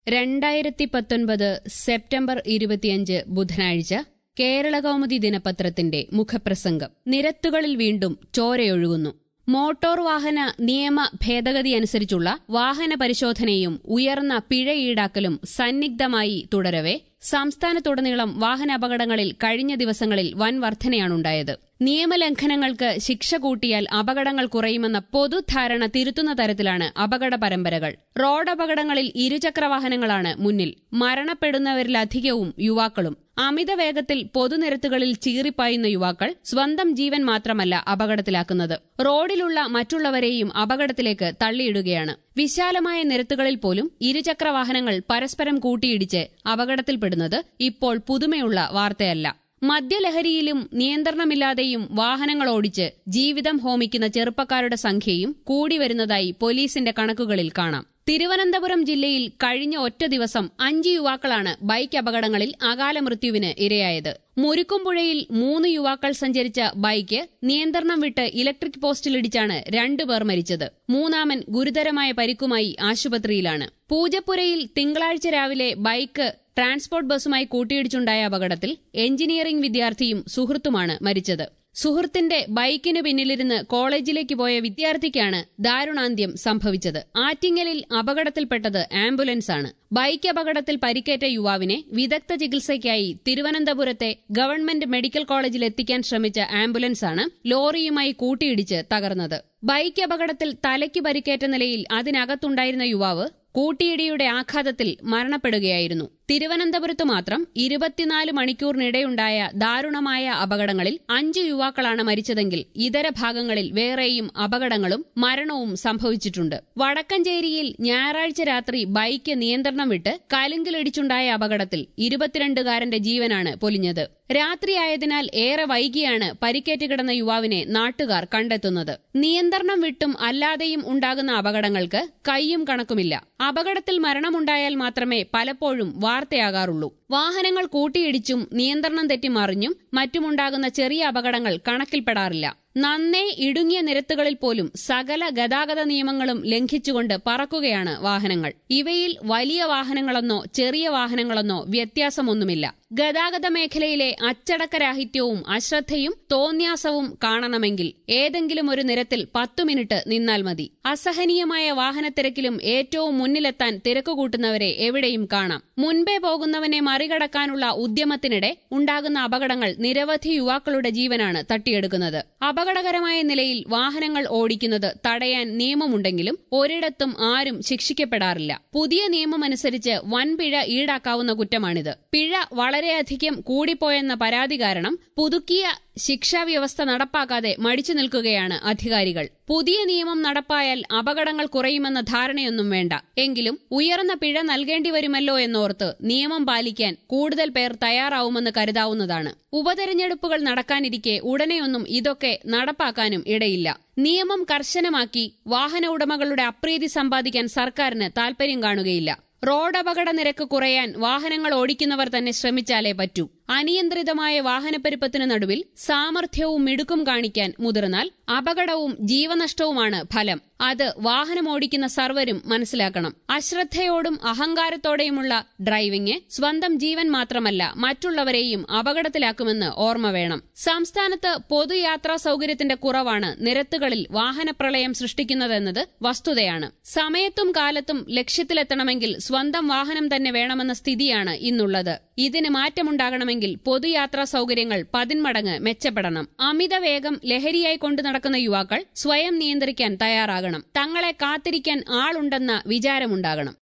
രണ്ടായിരത്തി പത്തൊൻപത് സെപ്റ്റംബർ ഇരുപത്തിയഞ്ച് ബുധനാഴ്ച കേരളകൗമുദി ദിനപത്രത്തിന്റെ മുഖപ്രസംഗം നിരത്തുകളിൽ വീണ്ടും ചോരയൊഴുകുന്നു മോട്ടോർ വാഹന നിയമ ഭേദഗതി അനുസരിച്ചുള്ള വാഹന പരിശോധനയും ഉയർന്ന പിഴ ഈടാക്കലും സന്നിഗ്ധമായി തുടരവെ സംസ്ഥാനത്തുടനീളം വാഹനാപകടങ്ങളിൽ കഴിഞ്ഞ ദിവസങ്ങളിൽ വൻ വർധനയാണുണ്ടായത് നിയമലംഘനങ്ങൾക്ക് ശിക്ഷ കൂട്ടിയാൽ അപകടങ്ങൾ കുറയുമെന്ന പൊതുധാരണ തിരുത്തുന്ന തരത്തിലാണ് അപകട പരമ്പരകൾ റോഡപകടങ്ങളിൽ ഇരുചക്രവാഹനങ്ങളാണ് മുന്നിൽ മരണപ്പെടുന്നവരിലധികവും യുവാക്കളും അമിത വേഗത്തിൽ പൊതുനിരത്തുകളിൽ ചീറിപ്പായുന്ന യുവാക്കൾ സ്വന്തം ജീവൻ മാത്രമല്ല അപകടത്തിലാക്കുന്നത് റോഡിലുള്ള മറ്റുള്ളവരെയും അപകടത്തിലേക്ക് തള്ളിയിടുകയാണ് വിശാലമായ നിരത്തുകളിൽ പോലും ഇരുചക്രവാഹനങ്ങൾ പരസ്പരം കൂട്ടിയിടിച്ച് അപകടത്തിൽപ്പെടുന്നത് ഇപ്പോൾ പുതുമയുള്ള വാർത്തയല്ല മദ്യലഹരിയിലും നിയന്ത്രണമില്ലാതെയും വാഹനങ്ങൾ ഓടിച്ച് ജീവിതം ഹോമിക്കുന്ന ചെറുപ്പക്കാരുടെ സംഖ്യയും കൂടി വരുന്നതായി പോലീസിന്റെ കണക്കുകളിൽ കാണാം തിരുവനന്തപുരം ജില്ലയിൽ കഴിഞ്ഞ ഒറ്റ ദിവസം അഞ്ച് യുവാക്കളാണ് ബൈക്ക് അപകടങ്ങളിൽ അകാല മൃത്യുവിന് ഇരയായത് മുരുക്കുംപുഴയിൽ മൂന്ന് യുവാക്കൾ സഞ്ചരിച്ച ബൈക്ക് നിയന്ത്രണം വിട്ട് ഇലക്ട്രിക് പോസ്റ്റിലിടിച്ചാണ് രണ്ടുപേർ മരിച്ചത് മൂന്നാമൻ ഗുരുതരമായ പരിക്കുമായി ആശുപത്രിയിലാണ് പൂജപ്പുരയിൽ തിങ്കളാഴ്ച രാവിലെ ബൈക്ക് ട്രാൻസ്പോർട്ട് ബസ്സുമായി കൂട്ടിയിടിച്ചുണ്ടായ അപകടത്തിൽ എഞ്ചിനീയറിംഗ് വിദ്യാർത്ഥിയും സുഹൃത്തുമാണ് മരിച്ചത് സുഹൃത്തിന്റെ ബൈക്കിന് പിന്നിലിരുന്ന് കോളേജിലേക്ക് പോയ വിദ്യാർത്ഥിക്കാണ് ദാരുണാന്ത്യം സംഭവിച്ചത് ആറ്റിങ്ങലിൽ അപകടത്തിൽപ്പെട്ടത് ആംബുലൻസാണ് ബൈക്ക് അപകടത്തിൽ പരിക്കേറ്റ യുവാവിനെ വിദഗ്ധ ചികിത്സയ്ക്കായി തിരുവനന്തപുരത്തെ ഗവൺമെന്റ് മെഡിക്കൽ കോളേജിൽ എത്തിക്കാൻ ശ്രമിച്ച ആംബുലൻസാണ് ലോറിയുമായി കൂട്ടിയിടിച്ച് തകർന്നത് ബൈക്ക് അപകടത്തിൽ തലയ്ക്ക് പരിക്കേറ്റ നിലയിൽ അതിനകത്തുണ്ടായിരുന്ന യുവാവ് കൂട്ടിയിടിയുടെ ആഘാതത്തിൽ മരണപ്പെടുകയായിരുന്നു തിരുവനന്തപുരത്ത് മാത്രം ഇരുപത്തിനാല് മണിക്കൂറിനിടെയുണ്ടായ ദാരുണമായ അപകടങ്ങളിൽ അഞ്ച് യുവാക്കളാണ് മരിച്ചതെങ്കിൽ ഇതര ഭാഗങ്ങളിൽ വേറെയും അപകടങ്ങളും മരണവും സംഭവിച്ചിട്ടുണ്ട് വടക്കഞ്ചേരിയിൽ ഞായറാഴ്ച രാത്രി ബൈക്ക് നിയന്ത്രണം വിട്ട് കലുങ്കിലിടിച്ചുണ്ടായ അപകടത്തിൽ ഇരുപത്തിരണ്ടുകാരന്റെ ജീവനാണ് പൊലിഞ്ഞത് രാത്രിയായതിനാൽ ഏറെ വൈകിയാണ് പരിക്കേറ്റ് കിടന്ന യുവാവിനെ നാട്ടുകാർ കണ്ടെത്തുന്നത് നിയന്ത്രണം വിട്ടും അല്ലാതെയും ഉണ്ടാകുന്ന അപകടങ്ങൾക്ക് കൈയും കണക്കുമില്ല അപകടത്തിൽ മരണമുണ്ടായാൽ മാത്രമേ പലപ്പോഴും വാർത്തയാകാറുള്ളൂ വാഹനങ്ങൾ കൂട്ടിയിടിച്ചും നിയന്ത്രണം തെറ്റി മറിഞ്ഞും മറ്റുമുണ്ടാകുന്ന ചെറിയ അപകടങ്ങൾ കണക്കിൽപ്പെടാറില്ല നന്നേ ഇടുങ്ങിയ നിരത്തുകളിൽ പോലും സകല ഗതാഗത നിയമങ്ങളും ലംഘിച്ചുകൊണ്ട് പറക്കുകയാണ് വാഹനങ്ങൾ ഇവയിൽ വലിയ വാഹനങ്ങളെന്നോ ചെറിയ വാഹനങ്ങളെന്നോ വ്യത്യാസമൊന്നുമില്ല ഗതാഗത മേഖലയിലെ അച്ചടക്കരാഹിത്യവും അശ്രദ്ധയും തോന്യാസവും കാണണമെങ്കിൽ ഏതെങ്കിലും ഒരു നിരത്തിൽ പത്തു മിനിറ്റ് നിന്നാൽ മതി അസഹനീയമായ വാഹനത്തിരക്കിലും ഏറ്റവും മുന്നിലെത്താൻ തിരക്കുകൂട്ടുന്നവരെ എവിടെയും കാണാം മുൻപേ പോകുന്നവനെ മറികടക്കാനുള്ള ഉദ്യമത്തിനിടെ ഉണ്ടാകുന്ന അപകടങ്ങൾ നിരവധി യുവാക്കളുടെ ജീവനാണ് തട്ടിയെടുക്കുന്നത് അപകടകരമായ നിലയിൽ വാഹനങ്ങൾ ഓടിക്കുന്നത് തടയാൻ നിയമമുണ്ടെങ്കിലും ഒരിടത്തും ആരും ശിക്ഷിക്കപ്പെടാറില്ല പുതിയ നിയമമനുസരിച്ച് വൻപിഴ ഈടാക്കാവുന്ന കുറ്റമാണിത് പിഴ വളരെയധികം കൂടിപ്പോയെന്ന പരാതി കാരണം പുതുക്കിയ ശിക്ഷാവ്യവസ്ഥ നടപ്പാക്കാതെ മടിച്ചു നിൽക്കുകയാണ് അധികാരികൾ പുതിയ നിയമം നടപ്പായാൽ അപകടങ്ങൾ കുറയുമെന്ന ധാരണയൊന്നും വേണ്ട എങ്കിലും ഉയർന്ന പിഴ നൽകേണ്ടി വരുമല്ലോ എന്നോർത്ത് നിയമം പാലിക്കാൻ കൂടുതൽ പേർ തയ്യാറാവുമെന്ന് കരുതാവുന്നതാണ് ഉപതെരഞ്ഞെടുപ്പുകൾ നടക്കാനിരിക്കെ ഉടനെയൊന്നും ഇതൊക്കെ നടപ്പാക്കാനും ഇടയില്ല നിയമം കർശനമാക്കി വാഹന ഉടമകളുടെ അപ്രീതി സമ്പാദിക്കാൻ സർക്കാരിന് താൽപര്യം കാണുകയില്ല റോഡ് അപകട നിരക്ക് കുറയാൻ വാഹനങ്ങൾ ഓടിക്കുന്നവർ തന്നെ ശ്രമിച്ചാലേ പറ്റൂ അനിയന്ത്രിതമായ വാഹനപ്പെരുപ്പത്തിന് നടുവിൽ സാമർഥ്യവും മിടുക്കും കാണിക്കാൻ മുതിർന്നാൽ അപകടവും ജീവനഷ്ടവുമാണ് ഫലം അത് വാഹനമോടിക്കുന്ന സർവരും മനസ്സിലാക്കണം അശ്രദ്ധയോടും അഹങ്കാരത്തോടെയുമുള്ള ഡ്രൈവിംഗ് സ്വന്തം ജീവൻ മാത്രമല്ല മറ്റുള്ളവരെയും അപകടത്തിലാക്കുമെന്ന് ഓർമ്മ വേണം സംസ്ഥാനത്ത് പൊതുയാത്രാ സൌകര്യത്തിന്റെ കുറവാണ് നിരത്തുകളിൽ വാഹനപ്രളയം സൃഷ്ടിക്കുന്നതെന്നത് വസ്തുതയാണ് സമയത്തും കാലത്തും ലക്ഷ്യത്തിലെത്തണമെങ്കിൽ സ്വന്തം വാഹനം തന്നെ വേണമെന്ന സ്ഥിതിയാണ് ഇന്നുള്ളത് ഇതിന് മാറ്റമുണ്ടാകണമെങ്കിൽ പൊതുയാത്രാ സൌകര്യങ്ങൾ പതിന്മടങ്ങ് മെച്ചപ്പെടണം അമിത വേഗം ലഹരിയായി കൊണ്ടു നടക്കുന്ന യുവാക്കൾ സ്വയം നിയന്ത്രിക്കാൻ തയ്യാറാകണം തങ്ങളെ കാത്തിരിക്കാൻ ആളുണ്ടെന്ന വിചാരമുണ്ടാകണം